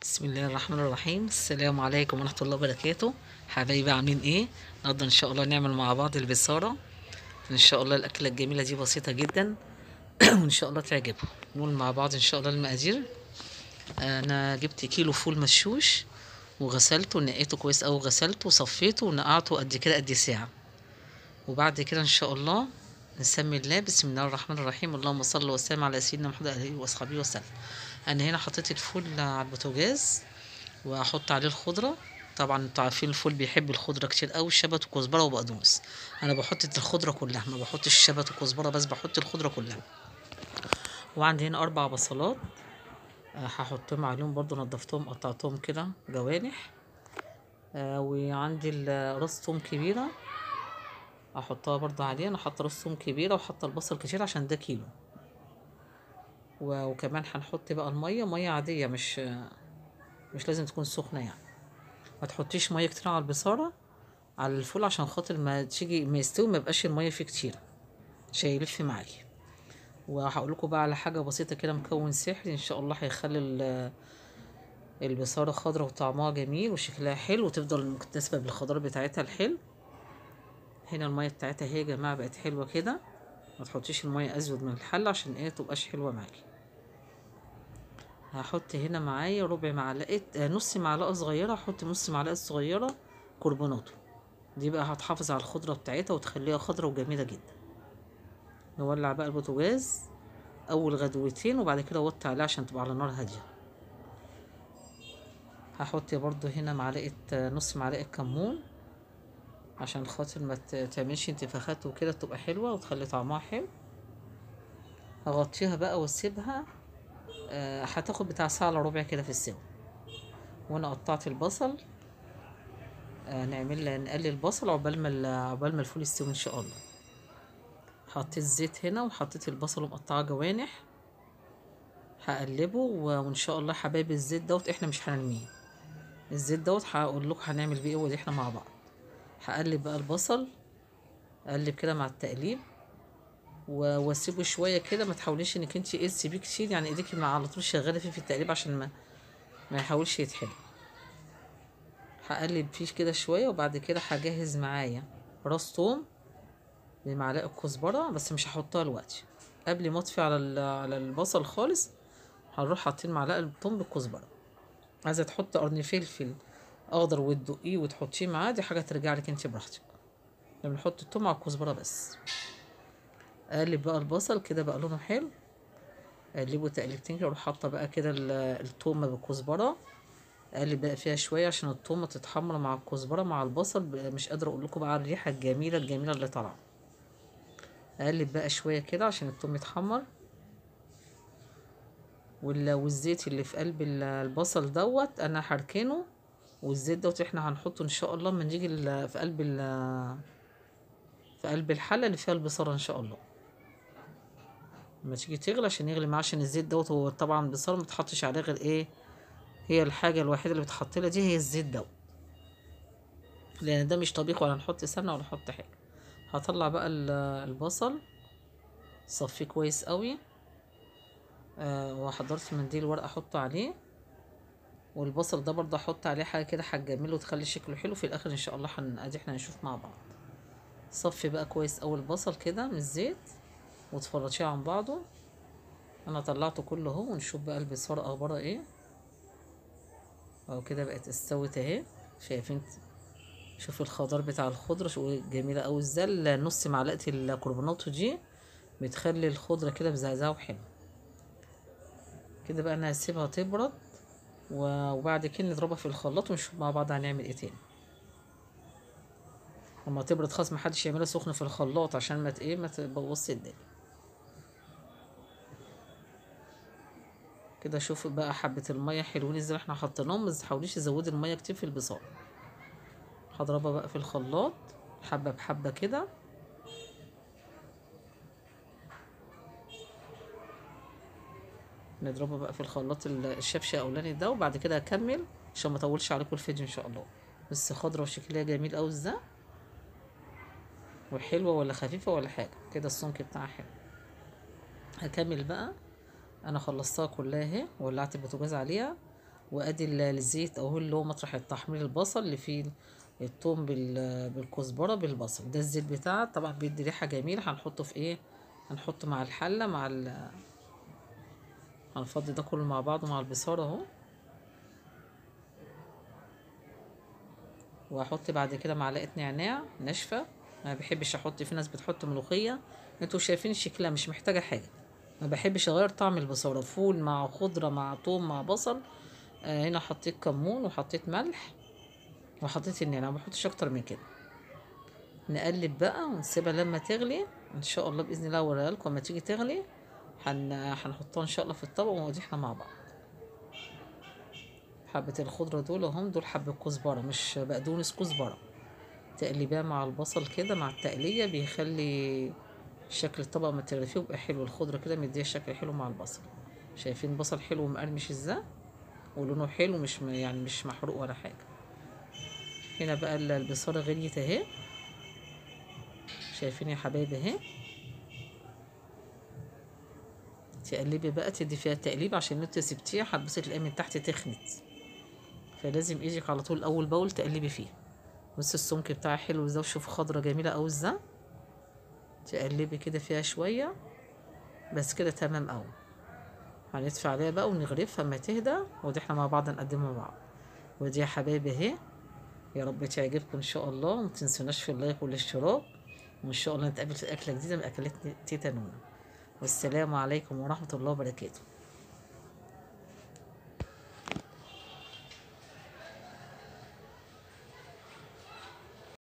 بسم الله الرحمن الرحيم السلام عليكم ورحمة الله وبركاته حبايبي عاملين ايه النهارده ان شاء الله نعمل مع بعض البصارة ان شاء الله الاكلة الجميلة دي بسيطة جدا وان شاء الله تعجبكم نقول مع بعض ان شاء الله المقادير انا جبت كيلو فول مشوش وغسلته ونقيته كويس اوي غسلته وصفيته ونقعته قد كده قد ساعة وبعد كده ان شاء الله نسمي الله بسم الله الرحمن الرحيم اللهم صل وسلم على سيدنا محمد عليه واصحابه وسلم انا هنا حطيت الفول على البوتاجاز واحط عليه الخضره طبعا انتوا عارفين الفول بيحب الخضره كتير قوي الشبت وكزبره وبقدونس انا بحط الخضره كلها ما بحطش الشبت وكزبره بس بحط الخضره كلها وعندي هنا اربع بصلات آه، هحطهم عليهم برضو نضفتهم قطعتهم كده جوانح آه، وعندي ال- راس توم كبيره احطها برضو عليه انا حاطه راس توم كبيره وحاطه البصل كتير عشان ده كيلو و- وكمان هنحط بقى الميه ميه عاديه مش مش لازم تكون سخنه يعني ما تحطيش ميه كتير على البصاره على الفول عشان خاطر ما تيجي ما يستوي ما يبقاش الميه فيه كتير عشان يلف معاكي وهقول لكم بقى على حاجه بسيطه كده مكون سحري ان شاء الله هيخلي ال- البصاره خضرا وطعمها جميل وشكلها حلو وتفضل مكتسبه بالخضار بتاعتها الحلو هنا الميه بتاعتها هي يا جماعه بقت حلوه كده ما تحطيش الميه ازود من الحله عشان ايه تبقاش حلوه معاكي هحط هنا معايا ربع معلقه آه، نص معلقه صغيره هحط نص معلقه صغيره كربوناتو دي بقى هتحافظ على الخضره بتاعتها وتخليها خضره وجميله جدا نولع بقى البوتاجاز اول غدوتين وبعد كده وطي عليها عشان تبقى على نار هاديه هحط برضو هنا معلقه آه، نص معلقه كمون عشان خاطر ما ت- تعملش انتفاخات وكده تبقى حلوه وتخلي طعمها حلو هغطيها بقى واسيبها آه، هتاخد بتاع ساعه الا ربع كده في السوا وانا قطعت البصل آه، نعمل نقلل البصل عقبال ما ال- عقبال ما الفول يستوي ان شاء الله حطيت زيت هنا وحطيت البصل ومقطعه جوانح هقلبه و- وان شاء الله حبايب الزيت دوت احنا مش هنرميه الزيت دوت هقول لكم هنعمل بيه ايه ودي احنا مع بعض هقلب بقى البصل اقلب كده مع التقليب و- واسيبه شويه كده ما تحاوليش انك انت ايه تسيبيه كتير يعني ايديكي مع على طول شغاله فيه في التقليب عشان ما ما يحاولش يتحرق هقلب فيه كده شويه وبعد كده هجهز معايا راس توم بمعلقه كزبره بس مش هحطها دلوقتي قبل ما اطفي على ال- على البصل خالص هنروح حاطين معلقه توم بالكزبره عايزه تحط قرن فلفل اخضر وتدقيه وتحطيه معاه دي حاجه ترجع لك انت براحتك لما نحط التوم على الكزبره بس اقلب بقى البصل كده بقى لونه حلو اقلبه تقليبتين كده اروح حاطه بقى كده ال- التومه بالكزبره اقلب بقى فيها شويه عشان التومه تتحمر مع الكزبره مع البصل بقى مش قادره اقول لكم بقى على الريحه الجميله الجميله اللي طالعه اقلب بقى شويه كده عشان التوم يتحمر وال- والزيت اللي في قلب ال- البصل دوت انا هركنه والزيت دوت احنا هنحطه ان شاء الله لما نيجي ال- في قلب ال- في قلب الحله اللي فيها البصاره ان شاء الله لما تيجي تغلي عشان يغلي معاه عشان الزيت دوت هو طبعا البصاره ما بتحطش عليه غير ايه هي الحاجه الوحيده اللي بتحط لها دي هي الزيت دوت لان ده مش طبيخ ولا نحط سمنه ولا نحط حاجه هطلع بقى ال- البصل صفيه كويس قوي آه وحضرت منديل ورق احطه عليه والبصل ده برضه احط عليه حاجه كده هتجمله وتخلي شكله حلو في الاخر ان شاء الله هن... ادي احنا هنشوف مع بعض صفي بقى كويس قوي البصل كده من الزيت وتفرطيه عن بعضه انا طلعته كله اهو ونشوف بقى البصاره اخبارها ايه اهو كده بقت استوت اهي شايفين شوف الخضار بتاع الخضره شو جميله قوي ازاي ال- نص معلقه الكربوناتو دي بتخلي الخضره كده مزعزعه وحلو كده بقى انا هسيبها تبرد و- وبعد كده نضربها في الخلاط ونشوف مع بعض هنعمل ايه تاني لما تبرد خلاص محدش يعملها سخنه في الخلاط عشان ما ت- ايه ما تبوظش الدنيا كده شوف بقى حبة المية حلوين ازاي احنا حطيناهم بس تحاوليش تزودي المية كتير في البصار هضربها بقى في الخلاط حبة بحبة كده نضربها بقى في الخلاط ال- الشبشة الاولاني ده وبعد كده اكمل عشان ما اطولش عليكم الفيديو ان شاء الله بس خضرة وشكلها جميل اوي ازاي وحلوة ولا خفيفة ولا حاجة كده السمك بتاعها حلو هكمل بقى انا خلصتها كلها اهي ولعت البوتاجاز عليها وادي ال- الزيت اهو اللي هو مطرح التحمير البصل اللي فيه الثوم بال- بالكزبره بالبصل ده الزيت بتاعه طبعا بيدي ريحه جميله هنحطه في ايه هنحطه مع الحله مع ال هنفضي ده كله مع بعضه مع البصاره اهو واحط بعد كده معلقه نعناع ناشفه ما بحبش احط في ناس بتحط ملوخيه انتوا شايفين شكلها مش محتاجه حاجه ما بحبش اغير طعم البصاره فول مع خضره مع توم مع بصل آه هنا حطيت كمون وحطيت ملح وحطيت النعناع ما بحطش اكتر من كده نقلب بقى ونسيبها لما تغلي ان شاء الله باذن الله اوريها لكم لما تيجي تغلي هن... هنحطها ان شاء الله في الطبق ونودي احنا مع بعض حبة الخضرة دول هم دول حبة كزبرة مش بقدونس كزبرة تقلبيها مع البصل كده مع التقلية بيخلي شكل الطبق ما تغرفيه ويبقى حلو الخضرة كده مديها شكل حلو مع البصل شايفين بصل حلو ومقرمش ازاي ولونه حلو مش م- يعني مش محروق ولا حاجة هنا بقى ال- البصارة غليت اهي شايفين يا حبايبي اهي تقلبي بقى تدي فيها تقليب عشان انت سبتيها هتبصي تلاقيها من تحت تخنت فلازم ايدك على طول اول باول تقلبي فيه بصي السمك بتاعها حلو ازاي وشوف خضرة جميلة اوي ازاي تقلبي كده فيها شوية بس كده تمام اوي هندفع عليها بقى ونغرفها اما تهدى ودي احنا مع بعض نقدمها مع بعض ودي يا حبايبي اهي يا رب تعجبكم ان شاء الله وما تنسوناش في اللايك والاشتراك وان شاء الله نتقابل في اكله جديده من اكلات تيتا نونا والسلام عليكم ورحمه الله وبركاته